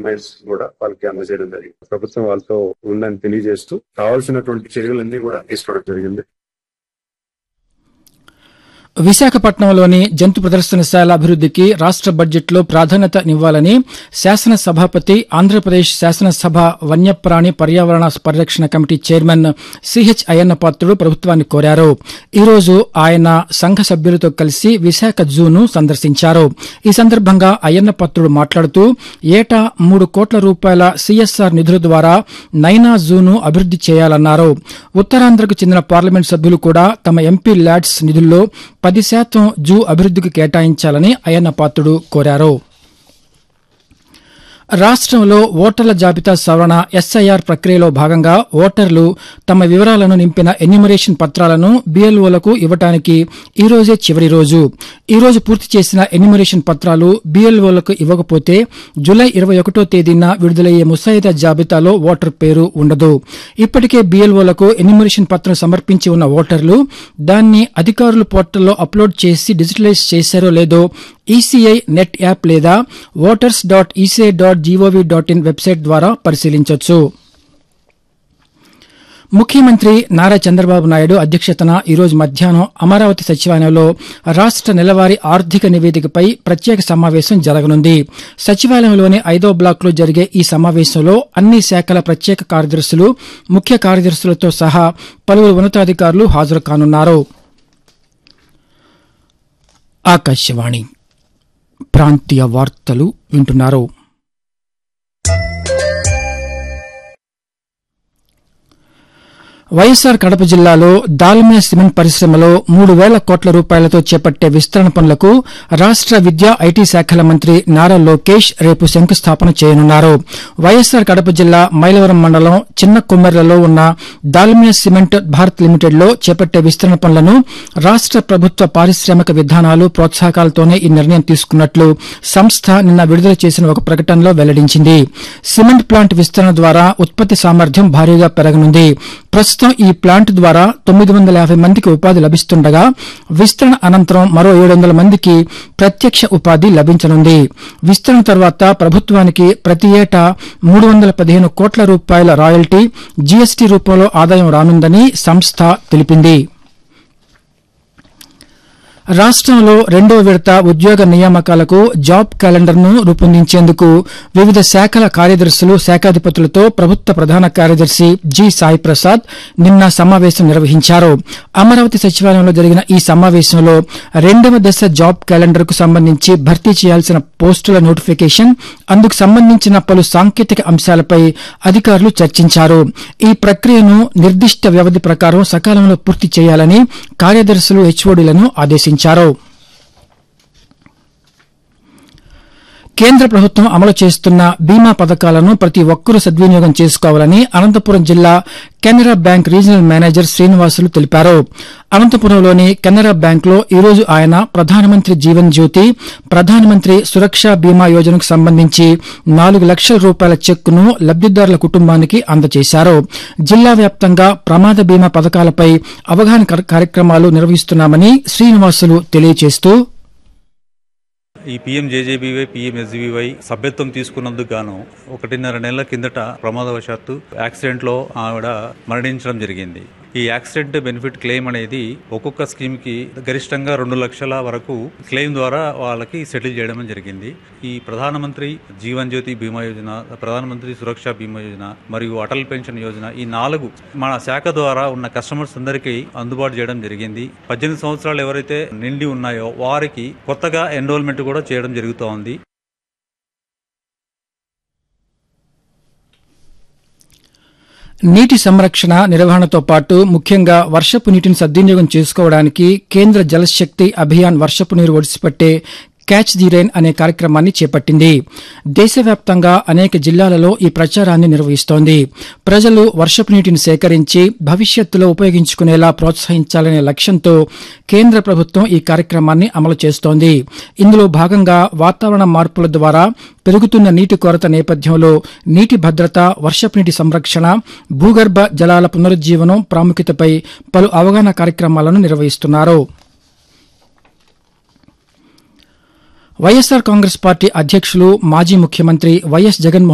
combines కూడా వాళ్ళకి అందజేయడం జరిగింది ప్రభుత్వం వాళ్ళతో ఉందని తెలియజేస్తూ కావాల్సినటువంటి చర్యలన్నీ కూడా తీసుకోవడం జరిగింది విశాఖపట్నంలోని జంతు ప్రదర్శనశాల అభివృద్దికి రాష్ట బడ్జెట్లో ప్రాధాన్యతనివ్వాలని శాసన సభాపతి ఆంధ్రప్రదేశ్ శాసనసభ వన్యప్రాణి పర్యావరణ పరిరక్షణ committee chairman CH Ayyanna Patrudu ప్రభుత్వాన్ని కోరారు ఈ రోజు ఆయన సంఘ సభ్యులతో కలిసి విశాఖ జూను సందర్శించారు ఈ సందర్భంగా అయ్యన్న పాత్రుడు మాట్లాడుతూ ఏటా మూడు కోట్ల రూపాయల సిఎస్ఆర్ నిధుల ద్వారా నైనా జూను అభివృద్ది చేయాలన్నారు ఉత్తరాంధ్రకు చెందిన పార్లమెంట్ సభ్యులు కూడా తమ ఎంపీ ల్యాడ్స్ నిధుల్లో పది శాతం జూ అభివృద్దికి కేటాయించాలని అయ్యన్న పాత్రుడు కోరారు రాష్టంలో ఓటర్ల జాబితా సవరణ ఎస్ఐఆర్ ప్రక్రియలో భాగంగా ఓటర్లు తమ వివరాలను నింపిన ఎన్యూమరేషన్ పత్రాలను బీఎల్ఓలకు ఇవ్వడానికి ఈ రోజే చివరి రోజు ఈ రోజు పూర్తి చేసిన ఎన్యూమరేషన్ పత్రాలు బీఎల్ఓలకు ఇవ్వకపోతే జులై ఇరవై ఒకటో తేదీన విడుదలయ్యే ముసాయిదా జాబితాలో ఓటర్ పేరు ఉండదు ఇప్పటికే బీఎల్ఓలకు ఎన్యూమరేషన్ పత్రం సమర్పించి ఉన్న ఓటర్లు దాన్ని అధికారులు పోర్టల్లో అప్లోడ్ చేసి డిజిటలైజ్ చేశారో లేదో ఈసీఐ నెట్ యాప్ లేదా voters dot ECI dot GOV dot in website ద్వారా పరిశీలించవచ్చు ముఖ్యమంత్రి నారా చంద్రబాబు నాయుడు అధ్యక్షతన ఈరోజు మధ్యాహ్నం అమరావతి సచివాలయంలో రాష్ట నెలవారీ ఆర్థిక నివేదికపై ప్రత్యేక సమావేశం జరగనుంది సచివాలయంలోని ఐదో బ్లాక్లో జరిగే ఈ సమావేశంలో అన్ని శాఖల ప్రత్యేక కార్యదర్శులు ముఖ్య కార్యదర్శులతో సహా పలువురు ఉన్నతాధికారులు హాజరు కానున్నారు ఆకాశవాణి ప్రాంతీయ వార్తలు వింటున్నారు వైఎస్సార్ కడప జిల్లాలో దాల్మియా సిమెంట్ పరిశ్రమలో మూడు వేల కోట్ల రూపాయలతో చేపట్టే విస్తరణ పనులకు రాష్ట విద్యా ఐటీ శాఖల మంత్రి నారా లోకేష్ రేపు శంకుస్థాపన చేయనున్నారు వైఎస్సార్ కడప జిల్లా మైలవరం మండలం చిన్న కొమ్మెర్లలో ఉన్న దాల్మియా సిమెంట్ భారత్ లిమిటెడ్ లో చేపట్టే విస్తరణ పనులను రాష్ట ప్రభుత్వ పారిశ్రామిక విధానాలు ప్రోత్సాహకాలతోనే ఈ నిర్ణయం తీసుకున్నట్లు సంస్థ నిన్న విడుదల చేసిన ఒక ప్రకటనలో వెల్లడించింది సిమెంట్ ప్లాంట్ విస్తరణ ద్వారా ఉత్పత్తి సామర్థ్యం భారీగా పెరగనుంది ప్రస్తుతం ఈ ప్లాంట్ ద్వారా తొమ్మిది వందల యాభై మందికి ఉపాధి లభిస్తుండగా విస్తరణ అనంతరం మరో ఏడు వందల మందికి ప్రత్యక్ష ఉపాధి లభించనుంది విస్తరణ తర్వాత ప్రభుత్వానికి ప్రతి ఏటా మూడు వందల పదిహేను కోట్ల రూపాయల రాయల్టీ జీఎస్టీ రూపంలో ఆదాయం రానుందని సంస్థ తెలిపింది రాష్టంలో రెండో విడత ఉద్యోగ నియామకాలకు జాబ్ క్యాలెండర్ ను రూపొందించేందుకు వివిధ శాఖల కార్యదర్శులు శాఖాధిపతులతో ప్రభుత్వ ప్రధాన కార్యదర్శి జి సాయి ప్రసాద్ నిన్న సమావేశం నిర్వహించారు అమరావతి సచివాలయంలో జరిగిన ఈ సమావేశంలో రెండవ దశ జాబ్ క్యాలెండర్ కు సంబంధించి భర్తీ చేయాల్సిన పోస్టుల నోటిఫికేషన్ అందుకు సంబంధించిన పలు సాంకేతిక అంశాలపై అధికారులు చర్చించారు ఈ ప్రక్రియను నిర్దిష్ట వ్యవధి ప్రకారం సకాలంలో పూర్తి చేయాలని కార్యదర్శులు హెచ్ఓడీలను ఆదేశించారు కేంద్ర ప్రభుత్వం అమలు చేస్తున్న బీమా పథకాలను ప్రతి ఒక్కరూ సద్వినియోగం చేసుకోవాలని అనంతపురం జిల్లా Canara bank regional manager Srinivasulu తెలిపారు అనంతపురంలోని కెనరా బ్యాంకులో ఈరోజు ఆయన ప్రధానమంత్రి జీవన్ జ్యోతి ప్రధానమంత్రి సురక్ష బీమా యోజనకు సంబంధించి నాలుగు లక్షల రూపాయల చెక్కును లబ్దిదారుల కుటుంబానికి అందజేశారు జిల్లా వ్యాప్తంగా ప్రమాద బీమా పథకాలపై అవగాహన కార్యక్రమాలు నిర్వహిస్తున్నామని శ్రీనివాసులు తెలియజేస్తూ ఈ పీఎంజేజేబీవై పీఎంఎస్జీబీవై సభ్యత్వం తీసుకున్నందుకు గాను ఒకటిన్నర నెలల కిందట ప్రమాదవశాత్తు యాక్సిడెంట్ లో ఆవిడ మరణించడం జరిగింది ఈ యాక్సిడెంట్ బెనిఫిట్ క్లెయిమ్ అనేది ఒక్కొక్క స్కీమ్ కి గరిష్టంగా రెండు లక్షల వరకు క్లెయిమ్ ద్వారా వాళ్ళకి సెటిల్ చేయడం జరిగింది ఈ ప్రధానమంత్రి జీవన్ జ్యోతి బీమా యోజన ప్రధానమంత్రి సురక్ష బీమా యోజన మరియు అటల్ పెన్షన్ యోజన ఈ నాలుగు మన శాఖ ద్వారా ఉన్న కస్టమర్స్ అందరికీ అందుబాటు చేయడం జరిగింది పద్దెనిమిది సంవత్సరాలు ఎవరైతే నిండి ఉన్నాయో వారికి కొత్తగా ఎన్రోల్మెంట్ కూడా చేయడం జరుగుతోంది నీటి సంరక్షణ నిర్వహణతో పాటు ముఖ్యంగా వర్షపు నీటిని సద్వినియోగం చేసుకోవడానికి కేంద్ర జలశక్తి అభియాన్ వర్షపు నీరు ఒడిసిపట్టే క్యాచ్ ది రైన్ అనే కార్యక్రమాన్ని చేపట్టింది దేశవ్యాప్తంగా అనేక జిల్లాలలో ఈ ప్రచారాన్ని నిర్వహిస్తోంది ప్రజలు వర్షపు నీటిని సేకరించి భవిష్యత్తులో ఉపయోగించుకునేలా ప్రోత్సహించాలనే లక్ష్యంతో కేంద్ర ప్రభుత్వం ఈ కార్యక్రమాన్ని అమలు చేస్తోంది ఇందులో భాగంగా వాతావరణ మార్పుల ద్వారా పెరుగుతున్న నీటి కొరత నేపథ్యంలో నీటి భద్రత వర్షపు నీటి సంరక్షణ భూగర్భ జలాల పునరుజ్జీవనం ప్రాముఖ్యతపై పలు అవగాహన కార్యక్రమాలను నిర్వహిస్తున్నారు వైఎస్సార్ కాంగ్రెస్ పార్టీ అధ్యక్షులు మాజీ ముఖ్యమంత్రి వైఎస్ జగన్మోహన్